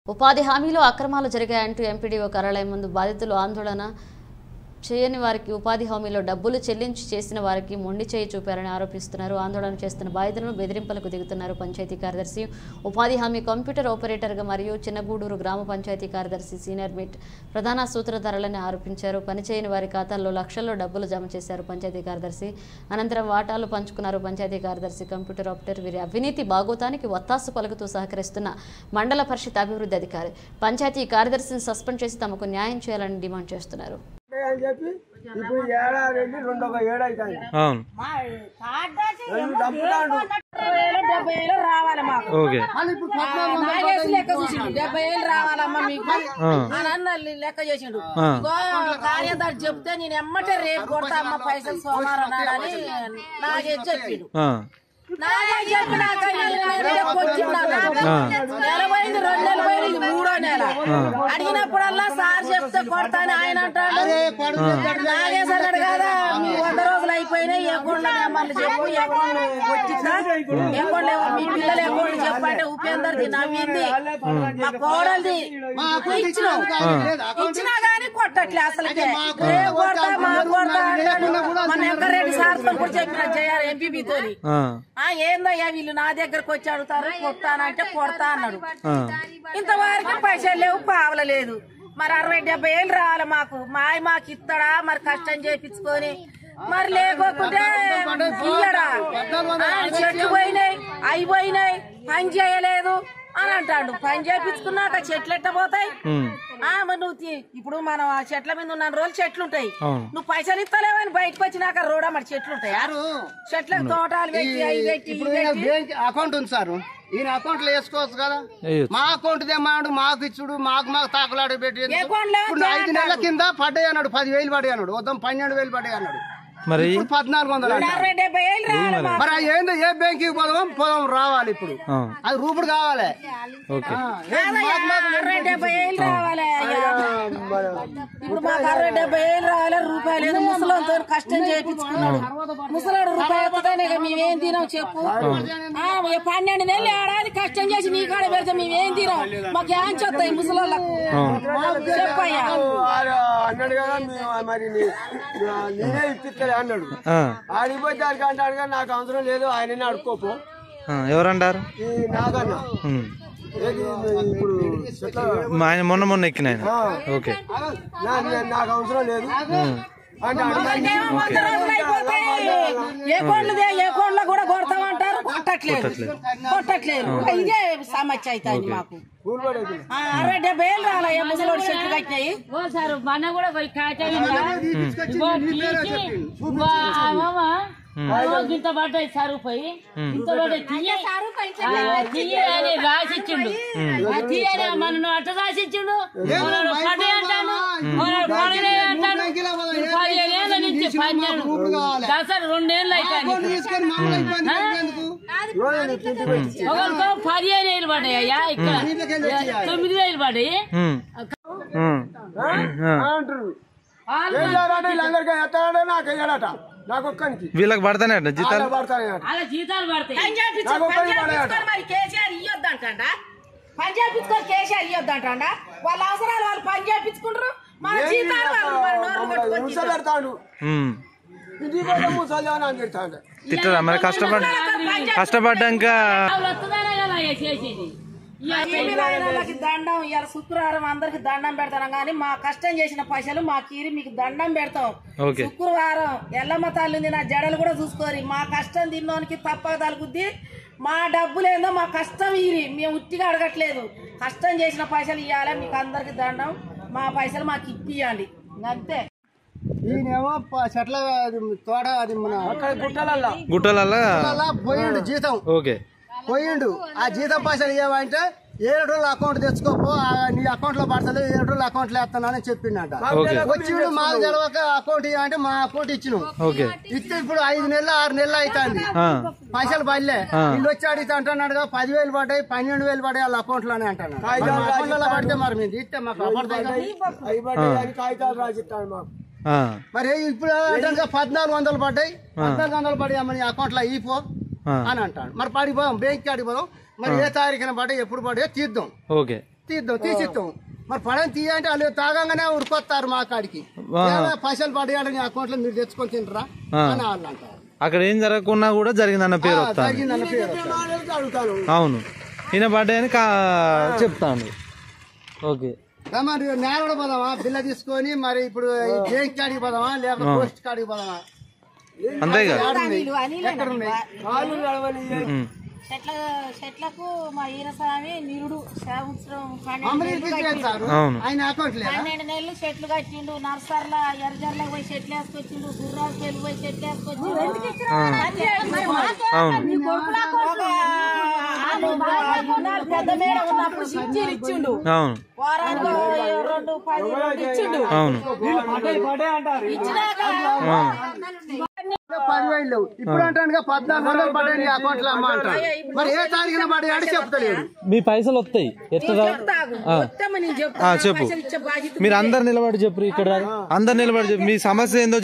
ఉపాధి హామీలో అక్రమాలు జరిగాయంటూ ఎంపీడీఓ కార్యాలయం ముందు బాధితులు ఆందోళన చేయని వారికి ఉపాధి హామీలో డబ్బులు చెల్లించి చేసిన వారికి మొండి చేయి చూపారని ఆరోపిస్తున్నారు ఆందోళన చేస్తున్న బాధితులను బెదిరింపులకు దిగుతున్నారు పంచాయతీ కార్యదర్శి ఉపాధి హామీ కంప్యూటర్ ఆపరేటర్గా మరియు చిన్నగూడూరు గ్రామ పంచాయతీ కార్యదర్శి సీనియర్ మిట్ ప్రధాన సూత్రధారులని ఆరోపించారు పనిచేయని వారి ఖాతాల్లో లక్షల్లో డబ్బులు జమ చేశారు పంచాయతీ కార్యదర్శి అనంతరం వాటాలు పంచుకున్నారు పంచాయతీ కార్యదర్శి కంప్యూటర్ ఆపరేటర్ వీరి అవినీతి బాగోతానికి ఒత్తాసు పలుకుతూ సహకరిస్తున్న మండల పరిషత్ అభివృద్ధి అధికారి పంచాయతీ కార్యదర్శిని సస్పెండ్ చేసి తమకు న్యాయం చేయాలని డిమాండ్ చేస్తున్నారు అని చెప్పి ఇప్పుడు ఏడాది వెళ్ళి రెండు ఒక ఏడాది అవును డెబ్బై ఏళ్ళు రావాలి మాకు ఓకే నాగేసి లెక్క చూసిండు డెబ్బై ఏళ్ళు రావాలమ్మా మీకు అని అన్న లెక్క చేసిండు ఇగో కార్యదర్శి చెప్తే నేను ఎమ్మటే రేపు కొడతా అమ్మ పైసలు సోమవారం నాడని నాగేసి చెప్పిండు ఆ, నాగేసి చెప్పినాక నేను రేపు వచ్చిన్నాను నెల పోయింది రెండు నెలలు పోయింది ఇది మూడో నెల అడిగినప్పుడల్లా సార్ చెప్తే కొడతాను ఆయన అంటాడు నాగేసి అన్నాడు కదా మీ వంద రోజులు అయిపోయినాయి అకౌంట్ నెంబర్లు చెప్పు అకౌంట్ వచ్చిందా అకౌంట్ మీ పిల్లలు అకౌంట్ చెప్పంటే ఉపేందర్ది నవ్వింది మా కోడలిది ఇచ్చినాం ఇచ్చినా గానీ కొట్టట్లే అసలుకే రేపు కొడతా మా కొడతా అంటాడు మన వెంకరెడ్డి సార్ తో కూడా చెప్పిన జయారు ఎంపీబీ తోని ఆ, ఆ ఏందయ్యా వీళ్ళు నా దగ్గరకు వచ్చి అడుగుతారు కొడతానంటే కొడతా అన్నాడు ఆ. ఇంతవరకు పైసలు లేవు పావల లేదు మరి అరవై డెబ్బై ఏళ్ళు రావాలి మాకు మా ఆయన మాకు ఇస్తాడా మరి కష్టం చేపించుకొని మరి లేకోకుంటే ఇయ్యడా ఆ, చెట్లు పోయినాయి అవి పోయినాయి పని చేయలేదు అని అంటాడు పని చేపించుకున్నాక చెట్లు ఎట్ట పోతాయి ఆ మరి నువ్వు తీ- ఇప్పుడు మనం ఆ చెట్ల మీద ఉన్న రోజులు చెట్లు ఉంటాయి అవును. నువ్వు పైసలు ఇస్తలేవని బయటకు వచ్చినాక రోడ మరి చెట్లు ఉంటాయా చెట్లకు తోటాలు పెట్టి అవి పెట్టి ఇప్పుడు ఇవి ఈయన పెట్టి బ్యాంక్ అకౌంట్ ఉంది సార్ ఈయన అకౌంట్ లో వేసుకోవచ్చు కదా వేయొచ్చు. మా అకౌంట్ తెమ్మాడు మాకు ఇచ్చుడు మాకు మాకు తాకులాడు పెట్టి ఎందుకు? అకౌంట్ లో ఇప్పుడు ఐదు నెలల కింద పడ్డాయి అన్నాడు పది వేలు పడ్డాయి అన్నాడు వద్దాం పన్నెండు వేలు పడ్డాయి అన్నాడు మరి ఇప్పుడు పద్నాలుగు వందలు అంటాడు. అరవై డెబ్బై ఏళ్ళు రావాలి మాకు. మరి అది ఏందో ఏ బ్యాంక్ పోదాం పోదాం రావాలి ఇప్పుడు ఆ, అది రూపుడు కావాలి ఓకే కాదయ్యా, అరవై డెబ్బై ఏళ్ళు రావాలి అయ్యా. ఇప్పుడు మాకు అరవై డెబ్బై ఏళ్ళు రావాలి రూపాయలు లేదు ముసలితో కష్టం చేయించుకున్నాడు ముసలాడు రూపాయి ఎత్తుతానే ఇక మేమేం తినాం చెప్పు ఆ, ఏ పన్నెండు నెలలు ఏడాది కష్టం చేసి నీ కాడ పెడితే మేమేం తినాం మాకు ఏం చేస్తాయి ముసలోళ్ళకు చెప్పయ్యా అన్నాడు కదా మరి నేనే ఇప్పిస్తాను అన్నాడు ఆ, ఆడిపోతే దానికి అంటాడు కదా నాకు అవసరం లేదు ఆయననే అడుక్కోపో ఆ, ఎవరంటారు ఈ నాగన్న ఉమ్. ఏది ఇప్పుడు చెట్ల మా ఆయన మొన్న మొన్న ఎక్కిన ఆయన ఓకే నా- నా- నాకు అవసరం లేదు అంటే అడిగాను. ఏమో వంద రోజులు అయిపోతాయి ఏ కోళ్ళదే ఏ కోళ్ళ కూడా కొడతామంటారు కొట్టట్లేదు కొట్టట్లేదు ఇదే సమస్య అవుతుంది మాకు కూలి పడేది. ఆ, అరవై డెబ్బై ఏళ్ళు రాలయ్యా ముసలోడు చెట్లు కట్టినాయి ఓ సార్ మన కూడా పోయి కాయటాలు ఇగో తీసి, ఇగో ఆ మామ, ఇగో ఇంత పడ్డాయి సారు పోయి ఇంత పడ్డాయి తీయ ఆ, తీయ అని రాసిచ్చిండు ఆ తీయని మనను అట్ట రాసిచ్చిండు మనను పడ్డాయి అంటాను మనను పడలే అంటాను ఇప్పుడు పదిహేను ఏళ్ళ నుంచి పన్నెండు దసరా రెండేళ్ళు అవుతాను తీసుకొని మామూలు అయిపోయింది ఎందుకు? ఒకరికో పదిహేను వేలు పడ్డాయ్యా ఇక్కడ తొమ్మిది వేలు పడ్డాయి ఉమ్. ఉమ్. ఆ. అంటారు వేయాలంటే వీళ్ళందరికీ ఎత్తాడంటే నాకు వేయాలట నాకు ఒక్కనికి వీళ్ళకి పడతానే అంట జీతాలు పడతాయట అలా జీతాలు పడతాయి పని చేపించు- నాకు పని ఒక్కరికి పడేయట. చేపించుకొని మరి కేసీఆర్ ఇయ్యొద్దంటా పని చేపించుకొని కేసీఆర్ ఇయ్యొద్దంటా వాళ్ళ అవసరాలు వాళ్ళు పని చేపించుకుంటారు మన జీతాలు వాళ్ళు మన నోరు కొట్టుకొని ముస పెడతాడు ఉమ్. ఇంటికి పోతే ముసలి అని తిడతాడు తిట్టరా మరి కష్టపడి కష్టపడ్డాక వాళ్ళు వస్తుందనే కదా అయ్యా చేసేది టీవీ నాయనలకి దండం ఇవాళ శుక్రవారం అందరికి దండం పెడతాం కానీ మా కష్టం చేసిన పైసలు మా కీరి మీకు దండం పెడతాం ఓకే శుక్రవారం ఎల్లమ్మ తల్లింది నా జడలు కూడా చూసుకోరి మా కష్టం తిన్నోనికి తప్పక తలుగుద్ది మా డబ్బులేందో మా కష్టం ఇరి మేము ఉట్టిగా అడగట్లేదు కష్టం చేసిన పైసలు ఇవ్వాలి మీకు అందరికి దండం మా పైసలు మాకు ఇప్పియండి అంతే ఈయనేమో ప- చెట్ల అది తోట అది మన అక్కడ గుట్టలల్లా గుట్టలల్లా పోయిండు జీతం ఓకే పోయిండు ఆ జీతం పైసలు ఏమంటే ఏడు రోజులు అకౌంట్ తెచ్చుకోపో ఆ నీ అకౌంట్ లో పడతలేదు ఏడు రోజులు అకౌంట్ లో వేస్తానని చెప్పిండట ఓకే వచ్చిండు మాకు తెలవక అకౌంట్ ఇవ్వమంటే మా అకౌంట్ ఇచ్చినాం ఓకే ఇస్తే ఇప్పుడు ఐదు నెలలు ఆరు నెలలు అవుతుంది ఆ. పైసలు పడలే వీళ్ళు వచ్చి అడిగితే అంటున్నాడు కదా పదివేలు పడ్డాయి పన్నెండు వేలు పడ్డాయి వాళ్ళ అకౌంట్ లోనే అంటున్నాడు మరి మా అకౌంట్ లో పడితే మరి మీరు ఇస్తే మాకు కాగితాలు రాసిస్తాను మాకు ఆ. మరి ఇప్పుడు అంటే పద్నాలుగు వందలు పడ్డాయి పద్నాలుగు వందలు పడ్డాయి మన అకౌంట్ లో ఇపో ఆ. అని అంటాడు మరి పడిపోదాం బ్యాంక్ కాడికి పోదాం మరి ఏ తారీఖున పడ్డాయి ఎప్పుడు పడ్డాయో తీద్దాం ఓకే తీద్దాం తీసిస్తాం మరి పడని తీయంటే వాళ్ళు తాగంగానే ఉరికొస్తారు మా కాడికి ఆహా. ఏమైనా పైసలు పడేయాలి నీ అకౌంట్ లో మీరు తెచ్చుకొని తింటారా ఆ. అని వాళ్ళు అంటారు అక్కడ ఏం జరగకున్నా కూడా జరిగిందన్న పేరు వస్తాను తగ్గిందన్న పేరు వస్తుంది. అడుగుతాను అవును ఈయన బర్త్డే అని కా చెప్తాను ఓకే రా మరి నేరడ పోదామా బిల్ల తీసుకొని మరి ఇప్పుడు ఈ బ్యాంక్ కాడికి పోదామా లేకపోతే పోస్ట్ కాడికి పోదామా అంతేగా ఎక్కడ ఉన్నాయి కాళ్ళు నడవని ఉమ్. చెట్ల చెట్లకు మా ఈరస్వామి నిరుడు సంవత్సరం మమ్మల్ని పన్నెండు తీసుకెళ్తారు అవును ఆయన అకౌంట్ లేదా పన్నెండు నెలలు చెట్లు కట్టిండు నర్సర్ల ఎర్రజర్లకు పోయి చెట్లు వేసుకొచ్చిండు గుర్రాలకు వెళ్ళి పోయి చెట్లు వేసుకొచ్చిండు అవును ఒక ఇన్నాళ్ళు పెద్ద మేడ ఉన్నప్పుడు సించీలు ఇచ్చిండు అవును వారానికి ఓ రెండు పది రెండు ఇచ్చిండు అవును ఇచ్చినాక పదివేలు లేవు ఇప్పుడు అంటాను పద్నాలుగు వందలు పడ్డాయి నీ అకౌంట్ లో అమ్మ అంటాడు మరి ఏ తారీఖున పడ్డాయి అని చెప్తలేడు మీ పైసలు వస్తాయి ఎట్లా రా- ఆ. మొత్తం నేను ఆ, చెప్పు చెప్తా బాధ్యత మీరు అందరు నిలబడి చెప్పు ఇక్కడ అందరు నిలబడి చెప్పు మీ సమస్య ఏందో